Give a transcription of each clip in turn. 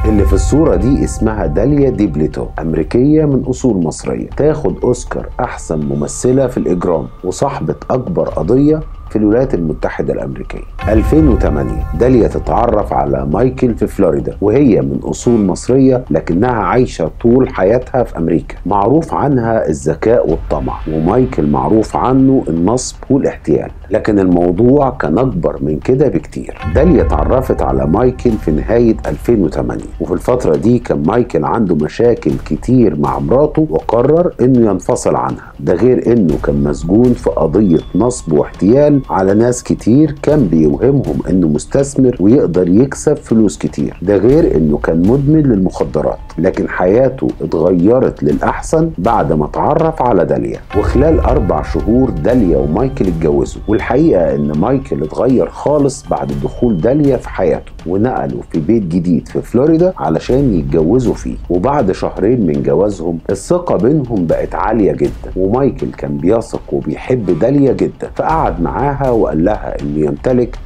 اللي في الصورة دي اسمها داليا ديبليتو أمريكية من أصول مصرية تاخد أوسكار أحسن ممثلة في الإجرام وصاحبة أكبر قضية في الولايات المتحدة الأمريكية 2008 داليا تتعرف على مايكل في فلوريدا وهي من أصول مصرية لكنها عايشة طول حياتها في أمريكا معروف عنها الذكاء والطمع ومايكل معروف عنه النصب والاحتيال لكن الموضوع كان أكبر من كده بكتير داليا اتعرفت على مايكل في نهاية 2008 وفي الفترة دي كان مايكل عنده مشاكل كتير مع مراته وقرر انه ينفصل عنها ده غير انه كان مسجون في قضية نصب واحتيال على ناس كتير كان بيوهمهم انه مستثمر ويقدر يكسب فلوس كتير ده غير انه كان مدمن للمخدرات لكن حياته اتغيرت للأحسن بعد ما اتعرف على داليا وخلال أربع شهور داليا ومايكل اتجوزوا والحقيقة إن مايكل اتغير خالص بعد دخول داليا في حياته ونقلوا في بيت جديد في فلوريدا علشان يتجوزوا فيه وبعد شهرين من جوازهم الثقة بينهم بقت عالية جدا ومايكل كان بيثق وبيحب داليا جدا فقعد معاها وقال لها إنه يمتلك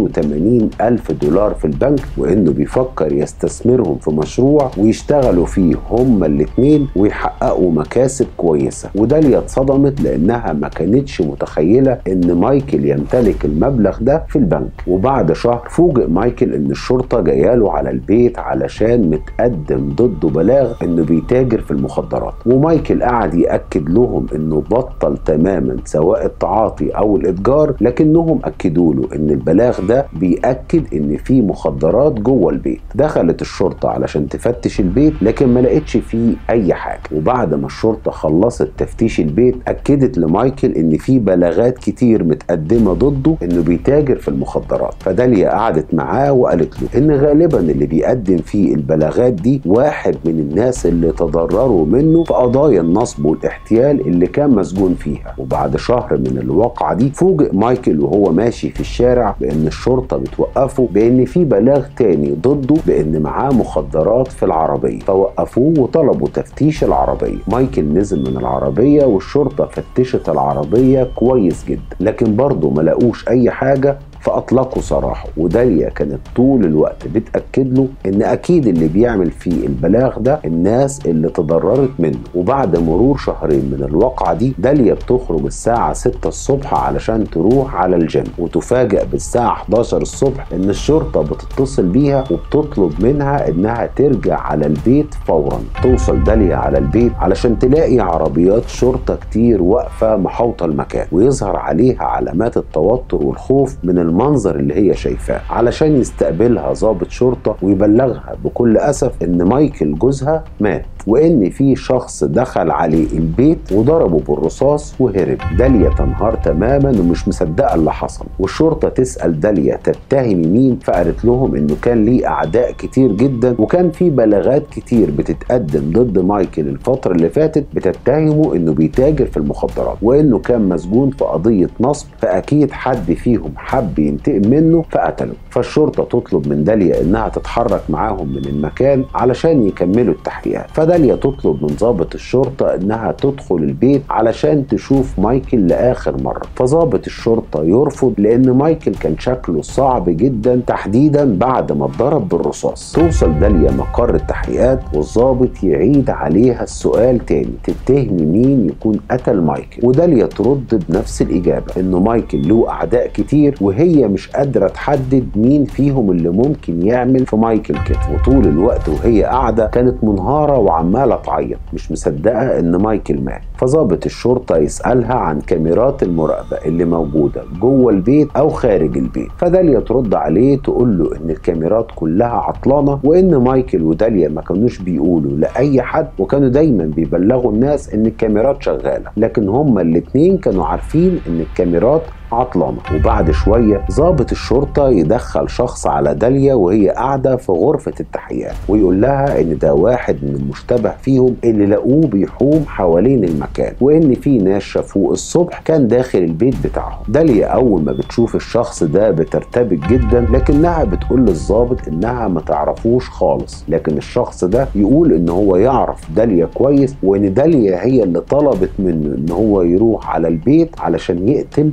280 ألف دولار في البنك وإنه بيفكر يستثمرهم في مشروع ويشتغلوا فيه هما الاتنين ويحققوا مكاسب كويسة وداليا اتصدمت لأنها ما كانتش متخيلة إن مايكل يمتلك المبلغ ده في البنك وبعد شهر فوجئ مايكل إن الشرطة جاياله على البيت علشان متقدم ضده بلاغ إنه بيتاجر في المخدرات ومايكل قعد يأكد لهم إنه بطل تماما سواء التعاطي أو الإتجار لكنهم أكدوا له إن البلاغ ده بيأكد إن في مخدرات جوه البيت دخلت الشرطة علشان تفتش البيت لكن ما لقتش فيه أي حاجة وبعد ما الشرطة خلصت تفتيش البيت أكدت لمايكل إن في بلاغات كتير متقدمة ضده إنه بيتاجر في المخدرات فداليا قعدت معاه وقالت له إن غالبا اللي بيقدم فيه البلاغات دي واحد من الناس اللي تضرروا منه في قضايا النصب والاحتيال اللي كان مسجون فيها وبعد شهر من الواقعة دي فوجئ مايكل وهو ماشي في الشارع بإن الشرطة بتوقفه بإن في بلاغ تاني ضده بإن معاه مخدرات في العربية فوقفوه وطلبوا تفتيش العربية مايكل نزل من العربية والشرطة فتشت العربية كويس جدا لكن برضه ما لقوش أي حاجة فاطلقوا سراحه وداليا كانت طول الوقت بتاكد له ان اكيد اللي بيعمل فيه البلاغ ده الناس اللي تضررت منه وبعد مرور شهرين من الواقعه دي داليا بتخرج الساعه 6 الصبح علشان تروح على الجيم وتفاجئ بالساعه 11 الصبح ان الشرطه بتتصل بيها وبتطلب منها انها ترجع على البيت فورا توصل داليا على البيت علشان تلاقي عربيات شرطه كتير واقفه محاوطه المكان ويظهر عليها علامات التوتر والخوف من المنظر اللي هي شايفاه علشان يستقبلها ضابط شرطة ويبلغها بكل أسف إن مايكل جوزها مات وإن في شخص دخل عليه البيت وضربه بالرصاص وهرب داليا تنهار تماما ومش مصدقة اللي حصل والشرطة تسأل داليا تتهمي مين فقالت لهم إنه كان ليه أعداء كتير جدا وكان في بلاغات كتير بتتقدم ضد مايكل الفترة اللي فاتت بتتهمه إنه بيتاجر في المخدرات وإنه كان مسجون في قضية نصب فأكيد حد فيهم حب ينتقم منه فقتله فالشرطة تطلب من داليا إنها تتحرك معاهم من المكان علشان يكملوا التحقيقات فداليا تطلب من ضابط الشرطة إنها تدخل البيت علشان تشوف مايكل لآخر مرة فضابط الشرطة يرفض لأن مايكل كان شكله صعب جدا تحديدا بعد ما اتضرب بالرصاص توصل داليا مقر التحقيقات والضابط يعيد عليها السؤال تاني تتهمي مين يكون قتل مايكل وداليا ترد بنفس الإجابة إنه مايكل له أعداء كتير وهي مش قادرة تحدد مين فيهم اللي ممكن يعمل في مايكل كده وطول الوقت وهي قاعدة كانت منهارة وعمالة تعيط مش مصدقة إن مايكل مات فضابط الشرطة يسألها عن كاميرات المراقبة اللي موجودة جوه البيت أو خارج البيت فداليا ترد عليه تقول له إن الكاميرات كلها عطلانة وإن مايكل وداليا ما كانوش بيقولوا لأي حد وكانوا دايما بيبلغوا الناس إن الكاميرات شغالة لكن هما الاتنين كانوا عارفين إن الكاميرات عطلانة وبعد شوية ضابط الشرطة يدخل شخص على داليا وهي قاعدة في غرفة التحقيقات ويقول لها إن ده واحد من المشتبه فيهم اللي لقوه بيحوم حوالين المكان وإن في ناس شافوه الصبح كان داخل البيت بتاعهم داليا أول ما بتشوف الشخص ده بترتبك جدا لكنها بتقول للضابط إنها ما تعرفوش خالص لكن الشخص ده يقول إن هو يعرف داليا كويس وإن داليا هي اللي طلبت منه إن هو يروح على البيت علشان يقتل مايك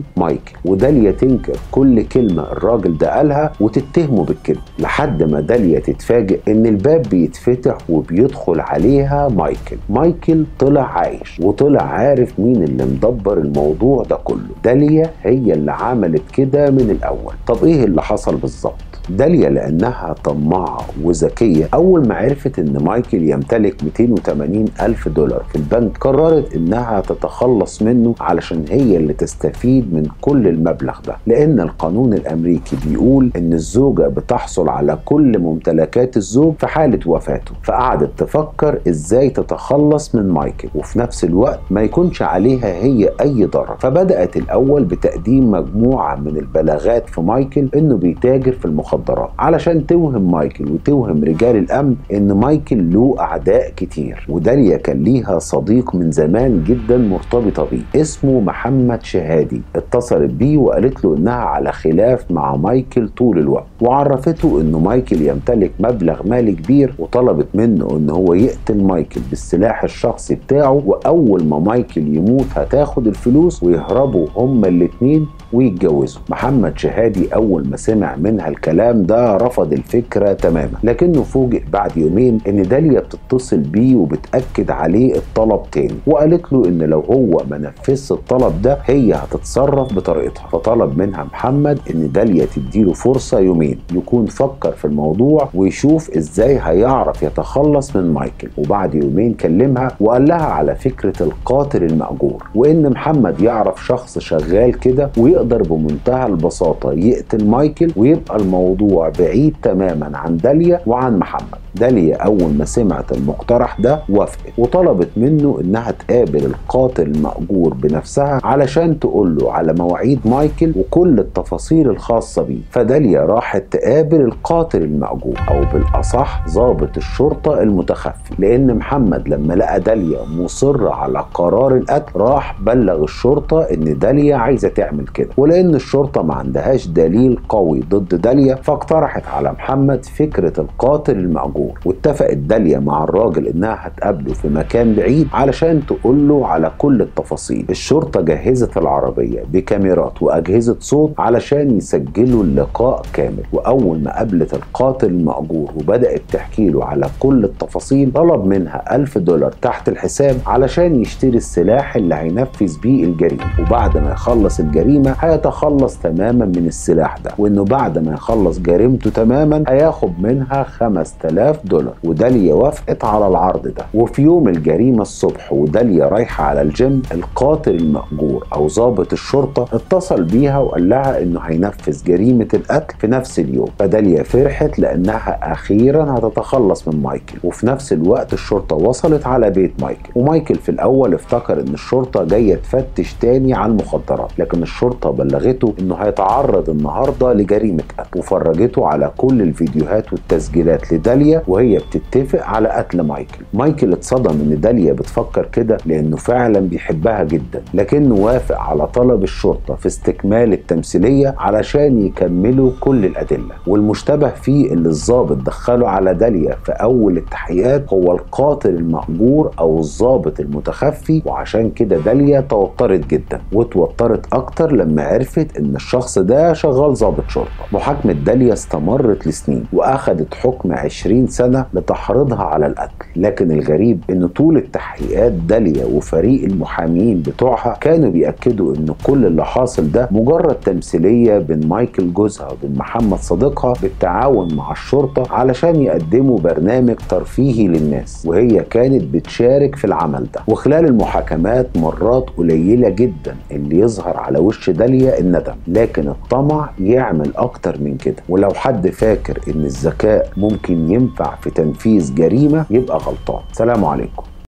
مايكل وداليا تنكر كل كلمة الراجل ده قالها وتتهمه بالكذب لحد ما داليا تتفاجئ ان الباب بيتفتح وبيدخل عليها مايكل مايكل طلع عايش وطلع عارف مين اللي مدبر الموضوع ده كله داليا هي اللي عملت كده من الاول طب ايه اللي حصل بالظبط داليا لأنها طماعة وذكية أول ما عرفت إن مايكل يمتلك 280 ألف دولار في البنك قررت إنها تتخلص منه علشان هي اللي تستفيد من كل المبلغ ده لأن القانون الأمريكي بيقول إن الزوجة بتحصل على كل ممتلكات الزوج في حالة وفاته فقعدت تفكر إزاي تتخلص من مايكل وفي نفس الوقت ما يكونش عليها هي أي ضرر فبدأت الأول بتقديم مجموعة من البلاغات في مايكل إنه بيتاجر في المخدرات المخدرات علشان توهم مايكل وتوهم رجال الامن ان مايكل له اعداء كتير وداليا كان ليها صديق من زمان جدا مرتبطه بيه اسمه محمد شهادي اتصلت بيه وقالت له انها على خلاف مع مايكل طول الوقت وعرفته انه مايكل يمتلك مبلغ مالي كبير وطلبت منه ان هو يقتل مايكل بالسلاح الشخصي بتاعه واول ما مايكل يموت هتاخد الفلوس ويهربوا هما الاتنين ويتجوزوا محمد شهادي اول ما سمع منها الكلام ده رفض الفكره تماما لكنه فوجئ بعد يومين ان داليا بتتصل بيه وبتاكد عليه الطلب تاني وقالت له ان لو هو ما نفذش الطلب ده هي هتتصرف بطريقتها فطلب منها محمد ان داليا تديله فرصه يومين يكون فكر في الموضوع ويشوف ازاي هيعرف يتخلص من مايكل وبعد يومين كلمها وقال لها على فكره القاتل المأجور وان محمد يعرف شخص شغال كده ويقدر بمنتهى البساطه يقتل مايكل ويبقى الموضوع بعيد تماما عن داليا وعن محمد داليا أول ما سمعت المقترح ده وافقت وطلبت منه إنها تقابل القاتل المأجور بنفسها علشان تقول له على مواعيد مايكل وكل التفاصيل الخاصة بيه فداليا راحت تقابل القاتل المأجور أو بالأصح ضابط الشرطة المتخفي لأن محمد لما لقى داليا مصرة على قرار القتل راح بلغ الشرطة إن داليا عايزة تعمل كده ولأن الشرطة ما عندهاش دليل قوي ضد داليا فاقترحت على محمد فكرة القاتل المأجور واتفقت داليا مع الراجل انها هتقابله في مكان بعيد علشان تقول له على كل التفاصيل الشرطه جهزت العربيه بكاميرات واجهزه صوت علشان يسجلوا اللقاء كامل واول ما قابلت القاتل المأجور وبدات تحكي له على كل التفاصيل طلب منها ألف دولار تحت الحساب علشان يشتري السلاح اللي هينفذ بيه الجريمه وبعد ما يخلص الجريمه هيتخلص تماما من السلاح ده وانه بعد ما يخلص جريمته تماما هياخد منها 5000 دولار وداليا وافقت على العرض ده وفي يوم الجريمة الصبح وداليا رايحة على الجيم القاتل المأجور أو ضابط الشرطة اتصل بيها وقال لها إنه هينفذ جريمة القتل في نفس اليوم فداليا فرحت لأنها أخيرا هتتخلص من مايكل وفي نفس الوقت الشرطة وصلت على بيت مايكل ومايكل في الأول افتكر إن الشرطة جاية تفتش تاني على المخدرات لكن الشرطة بلغته إنه هيتعرض النهاردة لجريمة قتل وفرجته على كل الفيديوهات والتسجيلات لداليا وهي بتتفق على قتل مايكل مايكل اتصدم ان داليا بتفكر كده لانه فعلا بيحبها جدا لكنه وافق على طلب الشرطه في استكمال التمثيليه علشان يكملوا كل الادله والمشتبه فيه اللي الضابط دخله على داليا في اول التحقيقات هو القاتل المأجور او الضابط المتخفي وعشان كده داليا توترت جدا وتوترت اكتر لما عرفت ان الشخص ده شغال ضابط شرطه محاكمه داليا استمرت لسنين واخدت حكم 20 سنة لتحريضها على القتل لكن الغريب ان طول التحقيقات داليا وفريق المحامين بتوعها كانوا بيأكدوا ان كل اللي حاصل ده مجرد تمثيلية بين مايكل جوزها وبين محمد صديقها بالتعاون مع الشرطة علشان يقدموا برنامج ترفيهي للناس وهي كانت بتشارك في العمل ده وخلال المحاكمات مرات قليلة جدا اللي يظهر على وش داليا الندم لكن الطمع يعمل اكتر من كده ولو حد فاكر ان الذكاء ممكن ينفع في تنفيذ جريمة يبقى غلطان سلام عليكم